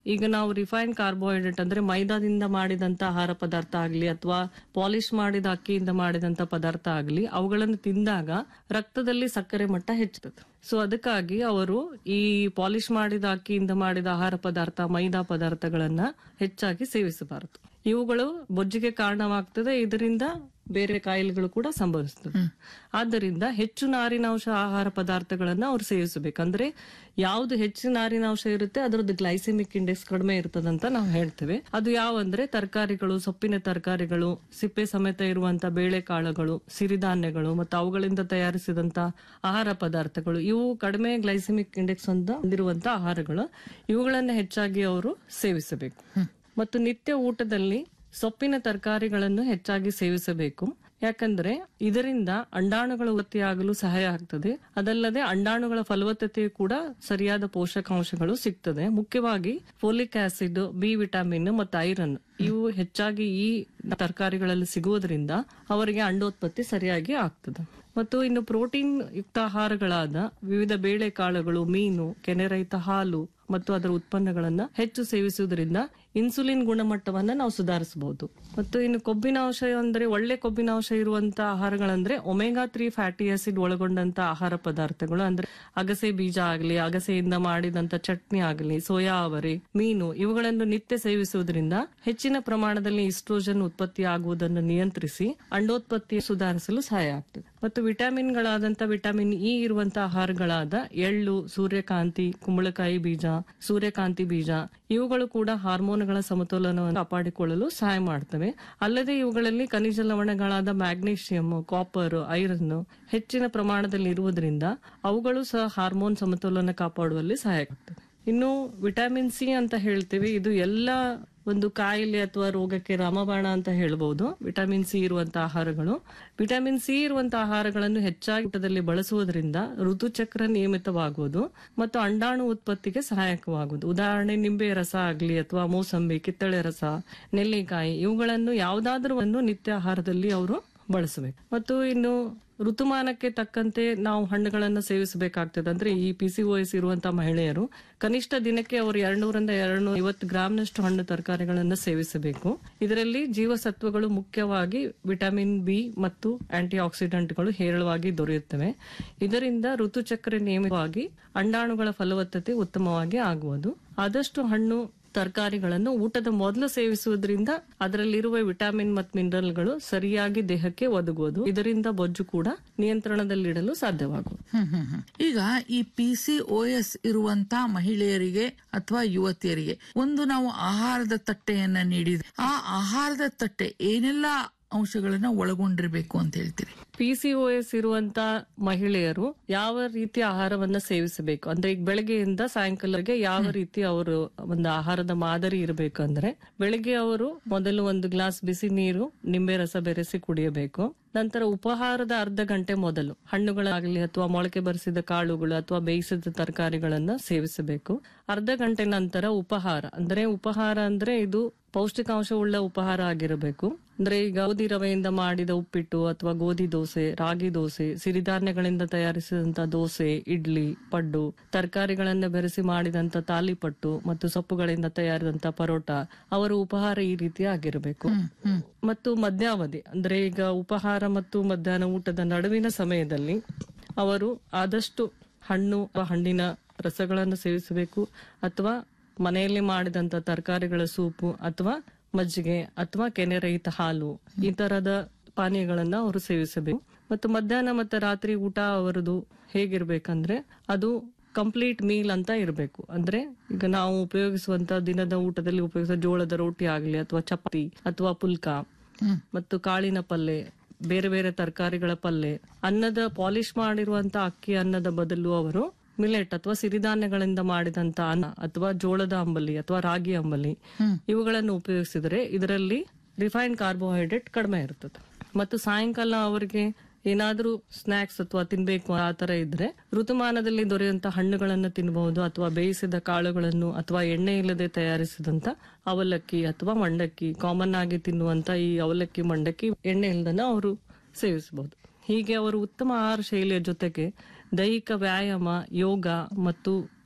ಈಗ ನಾವು refined carbohydrate ಅಂದ್ರೆ ಮೈದಾದಿಂದ ಮಾಡಿದಂತ ಆಹಾರ ಪದಾರ್ಥ ಆಗ್ಲಿ ಅಥವಾ ಪಾಲಿಶ್ ಮಾಡಿದ ಅಕ್ಕಿಯಿಂದ ಮಾಡಿದಂತ ಪದಾರ್ಥ ಆಗ್ಲಿ ಅವುಗಳನ್ನು ತಿಂದಾಗ ರಕ್ತದಲ್ಲಿ ಸಕ್ಕರೆ ಮಟ್ಟ ಹೆಚ್ಚುತ್ತದೆ ಸೊ ಅದಕ್ಕಾಗಿ ಅವರು ಈ ಪಾಲಿಶ್ ಮಾಡಿದ ಅಕ್ಕಿಯಿಂದ ಮಾಡಿದ ಆಹಾರ ಪದಾರ್ಥ ಮೈದಾ ಪದಾರ್ಥಗಳನ್ನ ಹೆಚ್ಚಾಗಿ ಸೇವಿಸಬಾರದು ಇವುಗಳು ಬೊಜ್ಜಿಗೆ ಕಾರಣವಾಗ್ತದೆ ಇದರಿಂದ ಬೇರೆ ಕಾಯಿಲೆಗಳು ಕೂಡ ಸಂಭವಿಸ್ತದೆ ಆದ್ದರಿಂದ ಹೆಚ್ಚು ನಾರಿನಾಂಶ ಆಹಾರ ಪದಾರ್ಥಗಳನ್ನ ಅವ್ರು ಸೇವಿಸಬೇಕಂದ್ರೆ ಯಾವ್ದು ಹೆಚ್ಚು ನಾರಿನಾಂಶ ಇರುತ್ತೆ ಅದರದ್ದು ಗ್ಲೈಸೆಮಿಕ್ ಇಂಡೆಕ್ಸ್ ಕಡಿಮೆ ಇರ್ತದಂತ ನಾವು ಹೇಳ್ತೇವೆ ಅದು ಯಾವಂದ್ರೆ ತರಕಾರಿಗಳು ಸೊಪ್ಪಿನ ತರಕಾರಿಗಳು ಸಿಪ್ಪೆ ಸಮೇತ ಇರುವಂತ ಬೇಳೆಕಾಳುಗಳು ಸಿರಿಧಾನ್ಯಗಳು ಮತ್ತು ಅವುಗಳಿಂದ ತಯಾರಿಸಿದಂತ ಆಹಾರ ಪದಾರ್ಥಗಳು ಇವು ಕಡಿಮೆ ಗ್ಲೈಸೆಮಿಕ್ ಇಂಡೆಕ್ಸ್ ಅಂತ ಹೊಂದಿರುವಂತ ಆಹಾರಗಳು ಇವುಗಳನ್ನ ಹೆಚ್ಚಾಗಿ ಅವರು ಸೇವಿಸಬೇಕು ಮತ್ತು ನಿತ್ಯ ಊಟದಲ್ಲಿ ಸೊಪ್ಪಿನ ತರಕಾರಿಗಳನ್ನು ಹೆಚ್ಚಾಗಿ ಸೇವಿಸಬೇಕು ಯಾಕಂದ್ರೆ ಇದರಿಂದ ಅಂಡಾಣುಗಳು ಉತ್ಪತ್ತಿಯಾಗಲು ಸಹಾಯ ಆಗ್ತದೆ ಅದಲ್ಲದೆ ಅಂಡಾಣುಗಳ ಫಲವತ್ತತೆ ಕೂಡ ಸರಿಯಾದ ಪೋಷಕಾಂಶಗಳು ಸಿಗ್ತದೆ ಮುಖ್ಯವಾಗಿ ಫೋಲಿಕ್ ಆಸಿಡ್ ಬಿ ವಿಟಮಿನ್ ಮತ್ತು ಐರನ್ ಇವು ಹೆಚ್ಚಾಗಿ ಈ ತರಕಾರಿಗಳಲ್ಲಿ ಸಿಗುವುದರಿಂದ ಅವರಿಗೆ ಅಂಡೋತ್ಪತ್ತಿ ಸರಿಯಾಗಿ ಆಗ್ತದೆ ಮತ್ತು ಇನ್ನು ಪ್ರೋಟೀನ್ ಯುಕ್ತ ಆಹಾರಗಳಾದ ವಿವಿಧ ಬೇಳೆಕಾಳುಗಳು ಮೀನು ಕೆನೆರಹಿತ ಹಾಲು ಮತ್ತು ಅದರ ಉತ್ಪನ್ನಗಳನ್ನ ಹೆಚ್ಚು ಸೇವಿಸುವುದರಿಂದ ಇನ್ಸುಲಿನ್ ಗುಣಮಟ್ಟವನ್ನ ನಾವು ಸುಧಾರಿಸಬಹುದು ಮತ್ತು ಇನ್ನು ಕೊಬ್ಬಿನಾಂಶ ಅಂದ್ರೆ ಒಳ್ಳೆ ಕೊಬ್ಬಿನಾಂಶ ಇರುವಂತ ಆಹಾರಗಳಂದ್ರೆ ಒಮೆಗಾ ತ್ರೀ ಫ್ಯಾಟಿ ಆಸಿಡ್ ಒಳಗೊಂಡಂತ ಆಹಾರ ಪದಾರ್ಥಗಳು ಅಂದ್ರೆ ಅಗಸೆ ಬೀಜ ಆಗಲಿ ಅಗಸೆಯಿಂದ ಮಾಡಿದಂತ ಚಟ್ನಿ ಆಗಲಿ ಸೋಯಾ ಅವರೆ ಮೀನು ಇವುಗಳನ್ನು ನಿತ್ಯ ಸೇವಿಸುವುದರಿಂದ ಹೆಚ್ಚಿನ ಪ್ರಮಾಣದಲ್ಲಿ ಇಸ್ಟ್ರೋಜನ್ ಉತ್ಪತ್ತಿ ಆಗುವುದನ್ನು ನಿಯಂತ್ರಿಸಿ ಅಂಡೋತ್ಪತ್ತಿ ಸುಧಾರಿಸಲು ಸಹಾಯ ಆಗ್ತದೆ ಮತ್ತು ವಿಟಮಿನ್ಗಳಾದಂತ ವಿಟಮಿನ್ ಇ ಇರುವಂತಹ ಆಹಾರಗಳಾದ ಎಳ್ಳು ಸೂರ್ಯಕಾಂತಿ ಕುಂಬಳಕಾಯಿ ಬೀಜ ಸೂರ್ಯಕಾಂತಿ ಬೀಜ ಇವುಗಳು ಕೂಡ ಹಾರ್ಮೋನ್ಗಳ ಸಮತೋಲನವನ್ನು ಕಾಪಾಡಿಕೊಳ್ಳಲು ಸಹಾಯ ಮಾಡ್ತವೆ ಅಲ್ಲದೆ ಇವುಗಳಲ್ಲಿ ಖನಿಜ ಲವಣಗಳಾದ ಮ್ಯಾಗ್ನೀಷಿಯಂ ಕಾಪರ್ ಐರನ್ ಹೆಚ್ಚಿನ ಪ್ರಮಾಣದಲ್ಲಿ ಇರುವುದರಿಂದ ಅವುಗಳು ಸಹ ಹಾರ್ಮೋನ್ ಸಮತೋಲನ ಕಾಪಾಡುವಲ್ಲಿ ಸಹಾಯ ಆಗ್ತದೆ ಇನ್ನು ವಿಟಮಿನ್ ಸಿ ಅಂತ ಹೇಳ್ತೇವೆ ಇದು ಎಲ್ಲ ಒಂದು ಕಾಯಿಲೆ ಅಥವಾ ರೋಗಕ್ಕೆ ರಾಮಬಾಣ ಅಂತ ಹೇಳ್ಬಹುದು ವಿಟಮಿನ್ ಸಿ ಇರುವಂತಹ ಆಹಾರಗಳು ವಿಟಮಿನ್ ಸಿ ಇರುವಂತಹ ಆಹಾರಗಳನ್ನು ಹೆಚ್ಚಾಗಿ ಊಟದಲ್ಲಿ ಬಳಸುವುದರಿಂದ ಋತುಚಕ್ರ ನಿಯಮಿತವಾಗುವುದು ಮತ್ತು ಅಂಡಾಣು ಉತ್ಪತ್ತಿಗೆ ಸಹಾಯಕವಾಗುವುದು ಉದಾಹರಣೆ ನಿಂಬೆ ರಸ ಆಗಲಿ ಅಥವಾ ಮೋಸಂಬಿ ಕಿತ್ತಳೆ ರಸ ನೆಲ್ಲಿಕಾಯಿ ಇವುಗಳನ್ನು ಯಾವುದಾದ್ರೂ ಒಂದು ನಿತ್ಯ ಆಹಾರದಲ್ಲಿ ಅವರು ಬಳಸಬೇಕು ಮತ್ತು ಇನ್ನು ಋತುಮಾನಕ್ಕೆ ತಕ್ಕಂತೆ ನಾವು ಹಣ್ಣುಗಳನ್ನು ಸೇವಿಸಬೇಕಾಗ್ತದೆ ಅಂದ್ರೆ ಈ ಪಿ ಸಿ ಎಸ್ ಇರುವಂತಹ ಮಹಿಳೆಯರು ಕನಿಷ್ಠ ದಿನಕ್ಕೆ ಅವರು ಎರಡ್ನೂರಿಂದ ಎರಡ್ನೂರ ಐವತ್ತು ಗ್ರಾಂನಷ್ಟು ಹಣ್ಣು ತರಕಾರಿಗಳನ್ನು ಸೇವಿಸಬೇಕು ಇದರಲ್ಲಿ ಜೀವಸತ್ವಗಳು ಮುಖ್ಯವಾಗಿ ವಿಟಮಿನ್ ಬಿ ಮತ್ತು ಆಂಟಿ ಆಕ್ಸಿಡೆಂಟ್ಗಳು ಹೇರಳವಾಗಿ ದೊರೆಯುತ್ತವೆ ಇದರಿಂದ ಋತುಚಕ್ರ ನಿಯಮಿತವಾಗಿ ಅಂಡಾಣುಗಳ ಫಲವತ್ತತೆ ಉತ್ತಮವಾಗಿ ಆಗುವುದು ಆದಷ್ಟು ಹಣ್ಣು ತರಕಾರಿಗಳನ್ನು ಊಟದ ಮೊದಲು ಸೇವಿಸುವುದರಿಂದ ಅದರಲ್ಲಿರುವ ವಿಟಮಿನ್ ಮತ್ತು ಮಿನರಲ್ಗಳು ಸರಿಯಾಗಿ ದೇಹಕ್ಕೆ ಒದಗುವುದು ಇದರಿಂದ ಬೊಜ್ಜು ಕೂಡ ನಿಯಂತ್ರಣದಲ್ಲಿಡಲು ಸಾಧ್ಯವಾಗುವುದು ಹ್ಮ್ ಹ್ಮ್ ಹ್ಮ್. ಈಗ ಈ ಪಿ ಸಿ ಓ ಎಸ್ ಇರುವಂತ ಮಹಿಳೆಯರಿಗೆ ಅಥವಾ ಯುವತಿಯರಿಗೆ ಒಂದು ನಾವು ಆಹಾರದ ತಟ್ಟೆಯನ್ನ ನೀಡಿದ್ರೆ ಆ ಆಹಾರದ ತಟ್ಟೆ ಏನೆಲ್ಲ ಅಂಶಗಳನ್ನ ಒಳಗೊಂಡಿರ್ಬೇಕು ಅಂತ ಹೇಳ್ತೀರಿ ಪಿಸಿಒಎಸ್ ಇರುವಂತ ಮಹಿಳೆಯರು ಯಾವ ರೀತಿಯ ಆಹಾರವನ್ನ ಸೇವಿಸಬೇಕು ಅಂದ್ರೆ ಈಗ ಬೆಳಗ್ಗೆಯಿಂದ ಸಾಯಂಕಾಲಕ್ಕೆ ಯಾವ ರೀತಿ ಅವರು ಒಂದು ಆಹಾರದ ಮಾದರಿ ಇರಬೇಕಂದ್ರೆ ಬೆಳಗ್ಗೆ ಅವರು ಮೊದಲು ಒಂದು ಗ್ಲಾಸ್ ಬಿಸಿ ನೀರು ನಿಂಬೆ ರಸ ಬೆರೆಸಿ ಕುಡಿಯಬೇಕು ನಂತರ ಉಪಹಾರದ ಅರ್ಧ ಗಂಟೆ ಮೊದಲು ಹಣ್ಣುಗಳಾಗಲಿ ಅಥವಾ ಮೊಳಕೆ ಬರಿಸಿದ ಕಾಳುಗಳು ಅಥವಾ ಬೇಯಿಸಿದ ತರಕಾರಿಗಳನ್ನ ಸೇವಿಸಬೇಕು ಅರ್ಧ ಗಂಟೆ ನಂತರ ಉಪಹಾರ ಅಂದ್ರೆ ಉಪಹಾರ ಅಂದ್ರೆ ಇದು ಪೌಷ್ಟಿಕಾಂಶವುಳ್ಳ ಉಪಹಾರ ಆಗಿರಬೇಕು ಅಂದ್ರೆ ಈಗ ಗೋಧಿ ರವೆಯಿಂದ ಮಾಡಿದ ಉಪ್ಪಿಟ್ಟು ಅಥವಾ ಗೋಧಿ ದೋಸೆ ರಾಗಿ ದೋಸೆ ಸಿರಿಧಾನ್ಯಗಳಿಂದ ತಯಾರಿಸಿದಂತ ದೋಸೆ ಇಡ್ಲಿ ಪಡ್ಡು ತರಕಾರಿಗಳನ್ನ ಬೆರೆಸಿ ಮಾಡಿದಂತ ತಾಲಿಪಟ್ಟು ಮತ್ತು ಸೊಪ್ಪುಗಳಿಂದ ತಯಾರಿಸಿದಂತ ಪರೋಟ ಅವರ ಉಪಹಾರ ಈ ರೀತಿ ಆಗಿರಬೇಕು ಮತ್ತು ಮಧ್ಯಾವಧಿ ಅಂದ್ರೆ ಈಗ ಉಪಹಾರ ಮತ್ತು ಮಧ್ಯಾಹ್ನ ಊಟದ ನಡುವಿನ ಸಮಯದಲ್ಲಿ ಅವರು ಆದಷ್ಟು ಹಣ್ಣು ಅಥವಾ ಹಣ್ಣಿನ ರಸಗಳನ್ನು ಸೇವಿಸಬೇಕು ಅಥವಾ ಮನೆಯಲ್ಲಿ ಮಾಡಿದಂತ ತರಕಾರಿಗಳ ಸೂಪು ಅಥವಾ ಮಜ್ಜಿಗೆ ಅಥವಾ ಕೆನೆರಹಿತ ಹಾಲು ಈ ತರದ ಪಾನೀಯಗಳನ್ನ ಅವರು ಸೇವಿಸಬೇಕು ಮತ್ತು ಮಧ್ಯಾಹ್ನ ಮತ್ತು ರಾತ್ರಿ ಊಟ ಅವರದು ಹೇಗಿರ್ಬೇಕಂದ್ರೆ ಅದು ಕಂಪ್ಲೀಟ್ ಮೀಲ್ ಅಂತ ಇರಬೇಕು ಅಂದ್ರೆ ಈಗ ನಾವು ಉಪಯೋಗಿಸುವಂತ ದಿನದ ಊಟದಲ್ಲಿ ಉಪಯೋಗಿಸುವ ಜೋಳದ ರೋಟಿ ಆಗಲಿ ಅಥವಾ ಚಪಾತಿ ಅಥವಾ ಪುಲ್ಕ ಮತ್ತು ಕಾಳಿನ ಪಲ್ಯ ಬೇರೆ ಬೇರೆ ತರಕಾರಿಗಳ ಪಲ್ಯ ಅನ್ನದ ಪಾಲಿಶ್ ಮಾಡಿರುವಂತ ಅಕ್ಕಿ ಅನ್ನದ ಬದಲು ಅವರು ಮಿಲೆಟ್ ಅಥವಾ ಸಿರಿಧಾನ್ಯಗಳಿಂದ ಮಾಡಿದಂತ ಅನ್ನ ಅಥವಾ ಜೋಳದ ಅಂಬಲಿ ಅಥವಾ ರಾಗಿ ಅಂಬಲಿ ಇವುಗಳನ್ನು ಉಪಯೋಗಿಸಿದರೆ ಇದರಲ್ಲಿ ರಿಫೈನ್ಡ್ ಕಾರ್ಬೋಹೈಡ್ರೇಟ್ ಕಡಿಮೆ ಇರ್ತದೆ ಮತ್ತು ಸಾಯಂಕಾಲ ಅವರಿಗೆ ಏನಾದ್ರೂ ಸ್ನಾಕ್ಸ್ ಅಥವಾ ತಿನ್ಬೇಕು ಆ ತರ ಇದ್ರೆ ಋತುಮಾನದಲ್ಲಿ ದೊರೆಯುವಂತ ಹಣ್ಣುಗಳನ್ನು ತಿನ್ನಬಹುದು ಅಥವಾ ಬೇಯಿಸಿದ ಕಾಳುಗಳನ್ನು ಅಥವಾ ಎಣ್ಣೆ ಇಲ್ಲದೆ ತಯಾರಿಸಿದಂತ ಅವಲಕ್ಕಿ ಅಥವಾ ಮಂಡಕ್ಕಿ ಕಾಮನ್ ಆಗಿ ತಿನ್ನುವಂತ ಈ ಅವಲಕ್ಕಿ ಮಂಡಕ್ಕಿ ಎಣ್ಣೆ ಇಲ್ಲದನ್ನ ಅವರು ಸೇವಿಸಬಹುದು ಹೀಗೆ ಅವರು ಉತ್ತಮ ಆಹಾರ ಶೈಲಿಯ ಜೊತೆಗೆ ದೈಹಿಕ ವ್ಯಾಯಾಮ ಯೋಗ ಮತ್ತು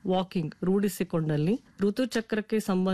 ವಾಕಿಂಗ್ ರೂಢಿಸಿಕೊಂಡಲ್ಲಿ ಋತುಚಕ್ರಕ್ಕೆ ಸಂಬಂಧ